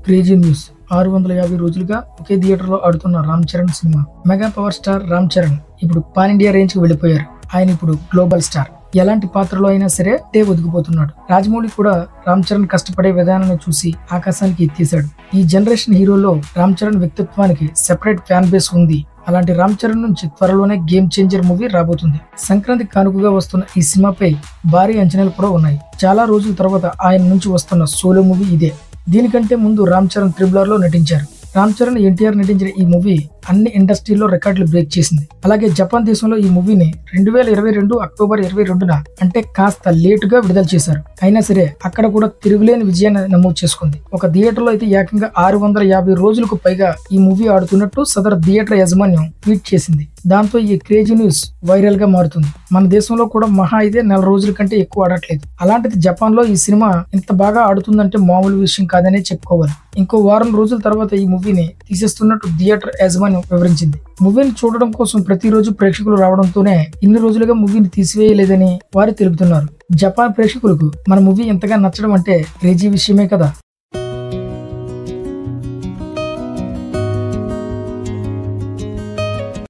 crazy news ఆరు వందల యాభై రోజులుగా ఒకే థియేటర్లో ఆడుతున్న Ram Charan cinema mega power star Ram Charan ఇప్పుడు పాన్ ఇండియా రేంజ్ కి వెళ్ళిపోయారు ఆయన ఇప్పుడు గ్లోబల్ స్టార్ ఎలాంటి పాత్రలో అయినా సరే టే ఒదిగిపోతున్నాడు రాజమౌళి కూడా రామ్ చరణ్ కష్టపడే విధానాన్ని చూసి ఆకాశానికి ఎత్తేశాడు ఈ జనరేషన్ హీరోలో రామ్ చరణ్ వ్యక్తిత్వానికి సెపరేట్ ఫ్యాన్ బేస్ ఉంది అలాంటి రామ్ చరణ్ నుంచి త్వరలోనే గేమ్ చేంజర్ మూవీ రాబోతుంది సంక్రాంతి కానుకగా వస్తున్న ఈ సినిమాపై భారీ అంచనాలు కూడా ఉన్నాయి చాలా రోజుల తర్వాత ఆయన నుంచి వస్తున్న సోలో మూవీ ఇదే దీనికంటే ముందు రామ్ చరణ్ త్రిబులర్ లో నటించారు రామ్ చరణ్ ఎన్టీఆర్ నటించిన ఈ మూవీ అన్ని ఇండస్ట్రీలో రికార్డులు బ్రేక్ చేసింది అలాగే జపాన్ దేశంలో ఈ మూవీని రెండు వేల ఇరవై రెండు అక్టోబర్ ఇరవై రెండున అంటే కాస్త లేటుగా విడుదల చేశారు అయినా సరే అక్కడ కూడా తిరుగులేని విజయాన్ని నమోదు చేసుకుంది ఒక థియేటర్లో అయితే ఏకంగా ఆరు వందల యాభై రోజులకు పైగా ఈ మూవీ ఆడుతున్నట్టు సదర్ థియేటర్ యాజమాన్యం ట్వీట్ చేసింది దాంతో ఈ క్రేజీ న్యూస్ వైరల్ గా మారుతుంది మన దేశంలో కూడా మహా అయితే నెల రోజుల కంటే ఎక్కువ ఆడట్లేదు అలాంటిది జపాన్ లో ఈ సినిమా ఇంత బాగా ఆడుతుందంటే మామూలు విషయం కాదనే చెప్పుకోవాలి ఇంకో వారం రోజుల తర్వాత ఈ మూవీని తీసేస్తున్నట్టు థియేటర్ యాజమాన్యం వివరించింది మూవీని చూడడం కోసం ప్రతిరోజు ప్రేక్షకులు రావడంతోనే ఇన్ని రోజులుగా మూవీని తీసివేయలేదని వారు తెలుపుతున్నారు జపాన్ ప్రేక్షకులకు మన మూవీ ఎంతగా నచ్చడం అంటే క్రేజీ విషయమే కదా